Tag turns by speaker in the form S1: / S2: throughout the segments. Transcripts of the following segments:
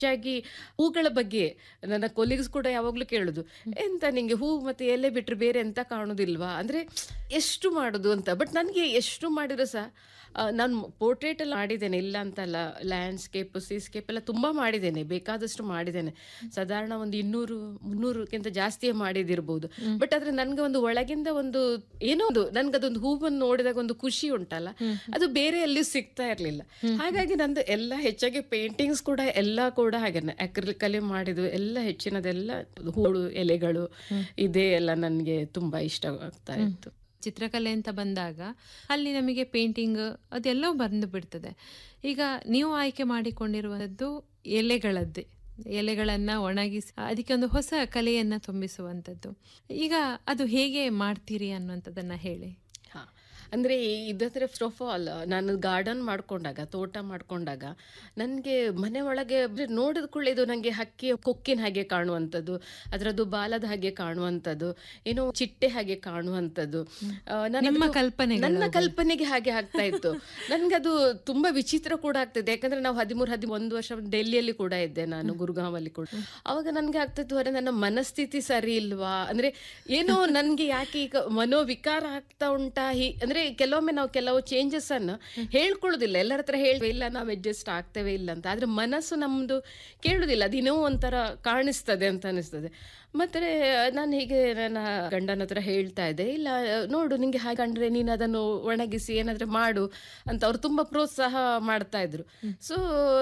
S1: ಹೆಚ್ಚಾಗಿ ಹೂಗಳ ಬಗ್ಗೆ ನನ್ನ ಕೊಲೀಗ್ಸ್ ಕೂಡ ಯಾವಾಗ್ಲೂ ಕೇಳುದು ಎಂತ ನಿಂಗೆ ಹೂ ಮತ್ತೆ ಎಲೆ ಬಿಟ್ರೆ ಬೇರೆ ಎಂತ ಕಾಣುದಿಲ್ವಾ ಅಂದ್ರೆ ಎಷ್ಟು ಮಾಡುದು ಅಂತ ಬಟ್ ನನಗೆ ಎಷ್ಟು ಮಾಡಿದ್ರು ಸಹ ಆ, ನಾನು ಪೋರ್ಟ್ರೇಟ್ ಎಲ್ಲ ಮಾಡಿದ್ದೇನೆ ಇಲ್ಲ ಅಂತಲ್ಲ ಲ್ಯಾಂಡ್ಸ್ಕೇಪ್ ಸೀಸ್ಕೇಪ್ ಎಲ್ಲ ತುಂಬಾ ಮಾಡಿದ್ದೇನೆ ಬೇಕಾದಷ್ಟು ಮಾಡಿದ್ದೇನೆ ಸಾಧಾರಣ ಒಂದು ಇನ್ನೂರು ಮುನ್ನೂರಕ್ಕಿಂತ ಜಾಸ್ತಿಯೇ ಮಾಡಿದಿರ್ಬೋದು ಬಟ್ ಆದ್ರೆ ನನ್ಗೆ ಒಂದು ಒಳಗಿಂದ ಒಂದು ಏನೋ ಒಂದು ನನ್ಗೆ ಅದೊಂದು ಹೂವನ್ನು ನೋಡಿದಾಗ ಒಂದು ಖುಷಿ ಉಂಟಲ್ಲ ಅದು ಬೇರೆ ಎಲ್ಲಿಯೂ ಸಿಗ್ತಾ ಇರ್ಲಿಲ್ಲ ಹಾಗಾಗಿ ನಂದು ಎಲ್ಲ ಹೆಚ್ಚಾಗಿ ಪೇಂಟಿಂಗ್ಸ್ ಕೂಡ ಎಲ್ಲ ಕೂಡ ಹಾಗೇನೆ ಅಕ್ರಿಲಿಕಲ್ಲಿ ಮಾಡಿದ್ದು ಎಲ್ಲ ಹೆಚ್ಚಿನದೆಲ್ಲ ಹೂಳು ಎಲೆಗಳು ಇದೇ ಎಲ್ಲ ನನಗೆ ತುಂಬಾ ಇಷ್ಟ ಆಗ್ತಾ ಇತ್ತು
S2: ಚಿತ್ರಕಲೆ ಅಂತ ಬಂದಾಗ ಅಲ್ಲಿ ನಮಗೆ ಪೇಂಟಿಂಗ್ ಅದೆಲ್ಲವೂ ಬಂದು ಬಿಡ್ತದೆ ಈಗ ನೀವು ಆಯ್ಕೆ ಮಾಡಿಕೊಂಡಿರುವಂಥದ್ದು ಎಲೆಗಳದ್ದೇ ಎಲೆಗಳನ್ನು ಒಣಗಿಸಿ ಅದಕ್ಕೆ ಒಂದು ಹೊಸ ಕಲೆಯನ್ನು ತುಂಬಿಸುವಂಥದ್ದು ಈಗ ಅದು ಹೇಗೆ ಮಾಡ್ತೀರಿ ಅನ್ನುವಂಥದ್ದನ್ನು ಹೇಳಿ
S1: ಹಾ ಅಂದ್ರೆ ಇದಂದ್ರೆ ಫಸ್ಟ್ ಆಫ್ ಆಲ್ ನಾನು ಗಾರ್ಡನ್ ಮಾಡ್ಕೊಂಡಾಗ ತೋಟ ಮಾಡ್ಕೊಂಡಾಗ ನನಗೆ ಮನೆ ಒಳಗೆ ಅಂದ್ರೆ ನೋಡಿದ ಕೂಡಲೇ ಇದು ನನಗೆ ಹಕ್ಕಿಯ ಕೊಕ್ಕಿನ ಹಾಗೆ ಕಾಣುವಂಥದ್ದು ಅದರದ್ದು ಬಾಲದ ಹಾಗೆ ಕಾಣುವಂಥದ್ದು ಏನೋ ಚಿಟ್ಟೆ ಹಾಗೆ ಕಾಣುವಂಥದ್ದು ಆ, ನಾನು
S2: ನಿಮ್ಮ
S1: ಅದನ್ನು-
S2: ಕಲ್ಪನೆಗಳು
S1: ನನ್ನ
S2: ಅದು.
S1: ಕಲ್ಪನೆಗೆ ಹಾಗೆ ಆಗ್ತಾ ಇತ್ತು ನನ್ಗೆ ಅದು ತುಂಬಾ ವಿಚಿತ್ರ ಕೂಡ ಆಗ್ತಿದೆ ಯಾಕಂದ್ರೆ ನಾವು ಹದಿಮೂರು ಹದಿಮೂರು ವರ್ಷ ಡೆಲ್ಲಿಯಲ್ಲಿ ಕೂಡ ಇದ್ದೆ ನಾನು ಗುರುಗಾಂವಲ್ಲಿ ಕೂಡ ಅವಾಗ ನನ್ಗೆ ಆಗ್ತಿತ್ತು ಅರೆ ನನ್ನ ಮನಸ್ಥಿತಿ ಸರಿ ಇಲ್ವಾ ಅಂದ್ರೆ ಏನೋ ನನ್ಗೆ ಯಾಕೆ ಈಗ ಮನೋವಿಕಾರ ಆಗ್ತಾ ಉಂಟಾ ಹಿ ಅಂದ್ರೆ ಕೆಲವೊಮ್ಮೆ ನಾವು ಕೆಲವು ಚೇಂಜಸ್ ಅನ್ನು ಹೇಳ್ಕೊಳ್ಳೋದಿಲ್ಲ ಎಲ್ಲರ ಹತ್ರ ಹೇಳುವ ಇಲ್ಲ ನಾವು ಅಡ್ಜಸ್ಟ್ ಆಗ್ತೇವೆ ಇಲ್ಲ ಅಂತ ಆದ್ರೆ ಮನಸ್ಸು ನಮ್ದು ಕೇಳುದಿಲ್ಲ ಅದಿನ್ನೋ ಒಂಥರ ಕಾಣಿಸ್ತದೆ ಅಂತ ಅನಿಸ್ತದೆ ಮತ್ತೆ ನಾನು ಹೀಗೆ ನನ್ನ ಗಂಡನ ಹತ್ರ ಹೇಳ್ತಾ ಇದ್ದೆ ಇಲ್ಲ ನೋಡು ನಿಂಗೆ ಹಾಗೆ ಕಂಡ್ರೆ ನೀನು ಅದನ್ನು ಒಣಗಿಸಿ ಏನಾದ್ರೆ ಮಾಡು ಅಂತ ಅವ್ರು ತುಂಬಾ ಪ್ರೋತ್ಸಾಹ ಮಾಡ್ತಾ ಇದ್ರು ಸೊ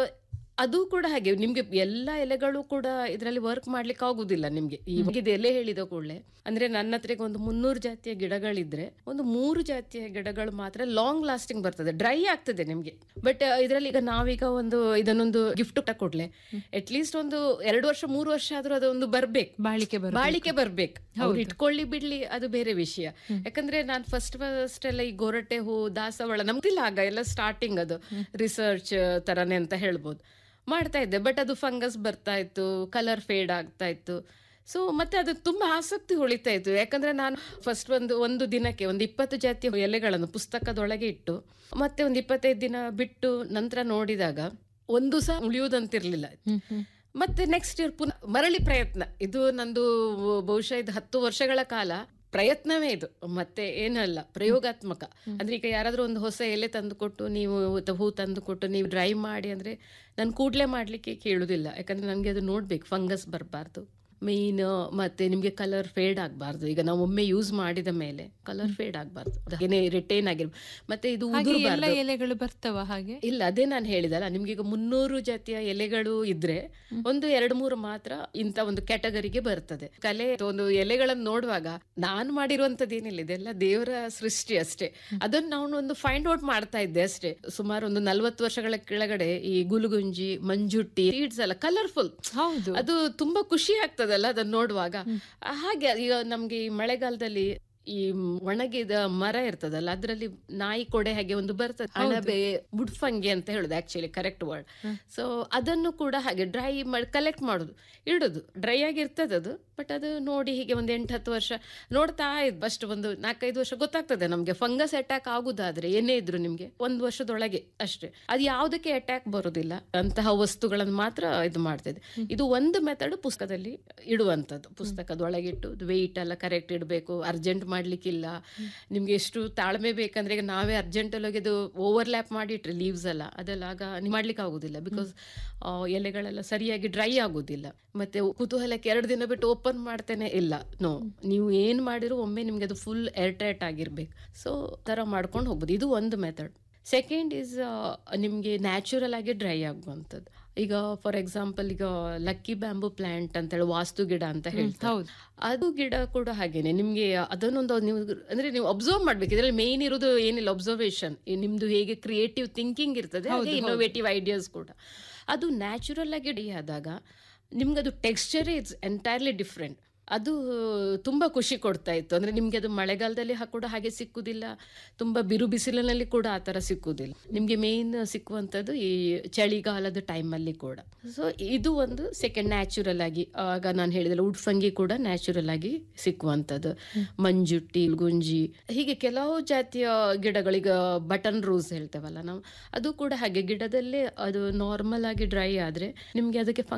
S1: ಅದು ಕೂಡ ಹಾಗೆ ನಿಮ್ಗೆ ಎಲ್ಲ ಎಲೆಗಳು ಕೂಡ ಇದರಲ್ಲಿ ವರ್ಕ್ ಮಾಡ್ಲಿಕ್ಕೆ ಆಗುದಿಲ್ಲ ನಿಮ್ಗೆ ಇವಾಗ ಇದು ಎಲೆ ಹೇಳಿದ ಕೂಡಲೇ ಅಂದ್ರೆ ನನ್ನ ಹತ್ರ ಈಗ ಒಂದು ಮುನ್ನೂರು ಜಾತಿಯ ಗಿಡಗಳಿದ್ರೆ ಒಂದು ಮೂರು ಜಾತಿಯ ಗಿಡಗಳು ಮಾತ್ರ ಲಾಂಗ್ ಲಾಸ್ಟಿಂಗ್ ಬರ್ತದೆ ಡ್ರೈ ಆಗ್ತದೆ ನಿಮ್ಗೆ ಬಟ್ ಇದರಲ್ಲಿ ಈಗ ನಾವೀಗ ಒಂದು ಇದನ್ನೊಂದು ಗಿಫ್ಟ್ ಕೊಡ್ಲೆ ಅಟ್ ಲೀಸ್ಟ್ ಒಂದು ಎರಡು ವರ್ಷ ಮೂರು ವರ್ಷ ಆದ್ರೂ ಅದೊಂದು ಬರ್ಬೇಕು
S2: ಬಾಳಿಕೆ ಬರ
S1: ಬಾಳಿಕೆ ಬರ್ಬೇಕು ಅವ್ರು ಇಟ್ಕೊಳ್ಳಿ ಬಿಡ್ಲಿ ಅದು ಬೇರೆ ವಿಷಯ ಯಾಕಂದ್ರೆ ನಾನು ಫಸ್ಟ್ ಫಸ್ಟ್ ಎಲ್ಲ ಈ ಗೊರಟೆ ಹೂ ದಾಸವಾಳ ನಮ್ದಿಲ್ಲ ಆಗ ಎಲ್ಲ ಸ್ಟಾರ್ಟಿಂಗ್ ಅದು ರಿಸರ್ಚ್ ತರನೇ ಅಂತ ಹೇಳ್ಬೋದು ಮಾಡ್ತಾ ಇದ್ದೆ ಬಟ್ ಅದು ಫಂಗಸ್ ಬರ್ತಾ ಇತ್ತು ಕಲರ್ ಫೇಡ್ ಆಗ್ತಾ ಇತ್ತು ಸೊ ಮತ್ತೆ ಅದು ತುಂಬಾ ಆಸಕ್ತಿ ಉಳಿತಾ ಇತ್ತು ಯಾಕಂದ್ರೆ ನಾನು ಫಸ್ಟ್ ಒಂದು ಒಂದು ದಿನಕ್ಕೆ ಒಂದು ಇಪ್ಪತ್ತು ಜಾತಿಯ ಎಲೆಗಳನ್ನು ಪುಸ್ತಕದೊಳಗೆ ಇಟ್ಟು ಮತ್ತೆ ಒಂದು ಇಪ್ಪತ್ತೈದು ದಿನ ಬಿಟ್ಟು ನಂತರ ನೋಡಿದಾಗ ಒಂದು ಸಹ ಉಳಿಯುವುದಂತಿರ್ಲಿಲ್ಲ ಮತ್ತೆ ನೆಕ್ಸ್ಟ್ ಇಯರ್ ಪುನಃ ಮರಳಿ ಪ್ರಯತ್ನ ಇದು ನಂದು ಬಹುಶಃ ಇದು ಹತ್ತು ವರ್ಷಗಳ ಕಾಲ ಪ್ರಯತ್ನವೇ ಇದು ಮತ್ತೆ ಏನಲ್ಲ ಪ್ರಯೋಗಾತ್ಮಕ ಅಂದ್ರೆ ಈಗ ಯಾರಾದ್ರೂ ಒಂದು ಹೊಸ ಎಲೆ ತಂದು ಕೊಟ್ಟು ನೀವು ತ- ಹೂ ತಂದು ಕೊಟ್ಟು ನೀವು ಡ್ರೈ ಮಾಡಿ ಅಂದ್ರೆ ನಾನು ಕೂಡ್ಲೆ ಮಾಡ್ಲಿಕ್ಕೆ ಕೇಳುದಿಲ್ಲ ಯಾಕಂದ್ರೆ ನನಗೆ ಅದು ನೋಡ್ಬೇಕು ಫಂಗಸ್ ಬರಬಾರ್ದು ಮೇನ್ ಮತ್ತೆ ನಿಮ್ಗೆ ಕಲರ್ ಫೇಡ್ ಆಗಬಾರ್ದು ಈಗ ನಾವು ಒಮ್ಮೆ ಯೂಸ್ ಮಾಡಿದ ಮೇಲೆ ಕಲರ್ ಫೇಡ್ ಆಗಬಾರ್ದು ಏನೇ ರಿಟೈನ್ ಆಗಿರ್ಬೋದು ಮತ್ತೆ ಇದು
S2: ಹಾಗೆ ಎಲ್ಲ
S1: ಉದುರ್ಬಾರ್ದು
S2: ಎಲೆಗಳು ಬರ್ತವ ಹಾಗೆ
S1: ಇಲ್ಲ ಅದೇ ನಾನು ಹೇಳಿದಲ್ಲ ನಿಮ್ಗೆ ಈಗ ಮುನ್ನೂರು ಜಾತಿಯ ಎಲೆಗಳು ಇದ್ರೆ ಒಂದು ಎರಡು ಮೂರು ಮಾತ್ರ ಇಂಥ ಒಂದು ಕ್ಯಾಟಗರಿಗೆ ಬರ್ತದೆ ಕಲೆ ಅಥವಾ ಒಂದು ಎಲೆಗಳನ್ನು ನೋಡುವಾಗ ನಾನು ಮಾಡಿರುವಂತದ್ದು ಏನಿಲ್ಲ ಇದೆಲ್ಲ ದೇವರ ಸೃಷ್ಟಿ ಅಷ್ಟೇ ಅದನ್ನ ನಾವು ಒಂದು ಫೈಂಡ್ ಔಟ್ ಮಾಡ್ತಾ ಇದ್ದೆ ಅಷ್ಟೇ ಸುಮಾರು ಒಂದು ನಲ್ವತ್ತು ವರ್ಷಗಳ ಕೆಳಗಡೆ ಈ ಗುಲುಗುಂಜಿ ಮಂಜುಟ್ಟಿ ಸೀಡ್ಸ್ ಎಲ್ಲ ಕಲರ್ಫುಲ್
S2: ಹೌದು
S1: ಅದು ತುಂಬಾ ಖುಷಿ ಆಗ್ತದಲ್ಲ ಅದನ್ನ ನೋಡುವಾಗ ಹಾಗೆ ಈಗ ನಮ್ಗೆ ಈ ಮಳೆಗಾಲದಲ್ಲಿ ಈ ಒಣಗಿದ ಮರ ಇರ್ತದಲ್ಲ ಅದರಲ್ಲಿ ನಾಯಿ ಕೊಡೆ ಹಾಗೆ ಒಂದು ಬರ್ತದೆ ಅಣಬೆ ಬುಡ್ಫಂಗೆ ಅಂತ ಹೇಳುದು ಆಕ್ಚುಲಿ ಕರೆಕ್ಟ್ ವರ್ಡ್ ಸೊ ಅದನ್ನು ಕೂಡ ಹಾಗೆ ಡ್ರೈ ಮಾಡಿ ಕಲೆಕ್ಟ್ ಮಾಡುದು ಇಡುದು ಡ್ರೈ ಆಗಿ ಇರ್ತದೆ ಅದು ಬಟ್ ಅದು ನೋಡಿ ಹೀಗೆ ಒಂದು ಎಂಟು ಹತ್ತು ವರ್ಷ ನೋಡ್ತಾ ಇದ್ ಫಸ್ಟ್ ಒಂದು ನಾಲ್ಕೈದು ವರ್ಷ ಗೊತ್ತಾಗ್ತದೆ ನಮ್ಗೆ ಫಂಗಸ್ ಅಟ್ಯಾಕ್ ಆಗುದಾದ್ರೆ ಏನೇ ಇದ್ರು ನಿಮ್ಗೆ ಒಂದು ವರ್ಷದೊಳಗೆ ಅಷ್ಟೇ ಅದು ಯಾವುದಕ್ಕೆ ಅಟ್ಯಾಕ್ ಬರೋದಿಲ್ಲ ಅಂತಹ ವಸ್ತುಗಳನ್ನು ಮಾತ್ರ ಇದು ಮಾಡ್ತಿದೆ ಇದು ಒಂದು ಮೆಥಡ್ ಪುಸ್ತಕದಲ್ಲಿ ಇಡುವಂಥದ್ದು ಪುಸ್ತಕದೊಳಗಿಟ್ಟು ವೆಯ್ಟ್ ಎಲ್ಲ ಕರೆಕ್ಟ್ ಇಡಬೇಕು ಅರ್ಜೆಂಟ್ ಮಾಡ್ಲಿಕ್ಕಿಲ್ಲ ನಿಮ್ಗೆ ಎಷ್ಟು ತಾಳ್ಮೆ ಬೇಕಂದ್ರೆ ಈಗ ನಾವೇ ಅರ್ಜೆಂಟ್ ಅಲ್ಲಿ ಇದು ಓವರ್ಲ್ಯಾಪ್ ಮಾಡಿಟ್ರೆ ಲೀವ್ಸ್ ಎಲ್ಲ ಅದೆಲ್ಲ ಆಗ ನೀವು ಮಾಡ್ಲಿಕ್ಕೆ ಆಗುದಿಲ್ಲ ಬಿಕಾಸ್ ಎಲೆಗಳೆಲ್ಲ ಸರಿಯಾಗಿ ಡ್ರೈ ಆಗುದಿಲ್ಲ ಮತ್ತೆ ಕುತೂಹಲಕ್ಕೆ ಎರಡು ದಿನ ಬಿಟ್ಟು ಓಪನ್ ಮಾಡ್ತೇನೆ ಇಲ್ಲ ನೋ ನೀವು ಏನ್ ಮಾಡಿರೋ ಒಮ್ಮೆ ನಿಮ್ಗೆ ಅದು ಫುಲ್ ಏರ್ ಟೈಟ್ ಆಗಿರ್ಬೇಕು ಸೊ ತರ ಮಾಡ್ಕೊಂಡು ಹೋಗ್ಬೋದು ಇದು ಒಂದು ಮೆಥಡ್ ಸೆಕೆಂಡ್ ಈಸ್ ನಿಮಗೆ ನ್ಯಾಚುರಲ್ ಆಗಿ ಡ್ರೈ ಆಗುವಂಥದ್ದು ಈಗ ಫಾರ್ ಎಕ್ಸಾಂಪಲ್ ಈಗ ಲಕ್ಕಿ ಬ್ಯಾಂಬು ಪ್ಲಾಂಟ್ ಅಂತೇಳಿ ವಾಸ್ತು ಗಿಡ ಅಂತ ಹೇಳ್ತಾರೆ
S2: ಹೌದು
S1: ಅದು ಗಿಡ ಕೂಡ ಹಾಗೇನೆ ನಿಮ್ಗೆ ಅದನ್ನೊಂದು ನೀವು ಅಂದ್ರೆ ನೀವು ಅಬ್ಸರ್ವ್ ಮಾಡ್ಬೇಕು ಇದರಲ್ಲಿ ಮೇನ್ ಇರೋದು ಏನಿಲ್ಲ ಅಬ್ಸರ್ವೇಷನ್ ನಿಮ್ದು ಹೇಗೆ ಕ್ರಿಯೇಟಿವ್ ಥಿಂಕಿಂಗ್ ಇರ್ತದೆ ಹಾಗೆ ಇನ್ನೋವೇಟಿವ್ ಐಡಿಯಾಸ್ ಕೂಡ ಅದು ನ್ಯಾಚುರಲ್ ಆಗಿ ಡಿ ಆದಾಗ ನಿಮ್ಗೆ ಅದು ಟೆಕ್ಸ್ಚರೇ ಇಟ್ಸ್ ಎಂಟೈರ್ಲಿ ಡಿಫ್ರೆಂಟ್ ಅದು ತುಂಬಾ ಖುಷಿ ಕೊಡ್ತಾ ಇತ್ತು ಅಂದ್ರೆ ನಿಮ್ಗೆ ಅದು ಮಳೆಗಾಲದಲ್ಲಿ ಹ- ಕೂಡ ಹಾಗೆ ಸಿಕ್ಕುದಿಲ್ಲ ತುಂಬಾ ಬಿರು ಬಿಸಿಲಿನಲ್ಲಿ ಕೂಡ ಆ ಥರ ಸಿಕ್ಕುದಿಲ್ಲ ನಿಮ್ಗೆ ಮೇನ್ ಸಿಕ್ಕುವಂಥದ್ದು ಈ ಚಳಿಗಾಲದ ಟೈಮಲ್ಲಿ ಕೂಡ ಸೊ ಇದು ಒಂದು ಸೆಕೆಂಡ್ ನ್ಯಾಚುರಲ್ ಆಗಿ ಆಗ ನಾನು ಹೇಳಿದಲ್ಲ ಉಡ್ಫಂಗಿ ಕೂಡ ನ್ಯಾಚುರಲ್ ಆಗಿ ಸಿಕ್ಕುವಂಥದ್ದು ಮಂಜುಟ್ಟಿ ಗುಂಜಿ ಹೀಗೆ ಕೆಲವು ಜಾತಿಯ ಗಿಡಗಳೀಗ ಬಟನ್ ರೋಸ್ ಹೇಳ್ತೇವಲ್ಲ ನಾವು ಅದು ಕೂಡ ಹಾಗೆ ಗಿಡದಲ್ಲೇ ಅದು ನಾರ್ಮಲ್ ಆಗಿ ಡ್ರೈ ಆದ್ರೆ ನಿಮ್ಗೆ ಅದಕ್ಕೆ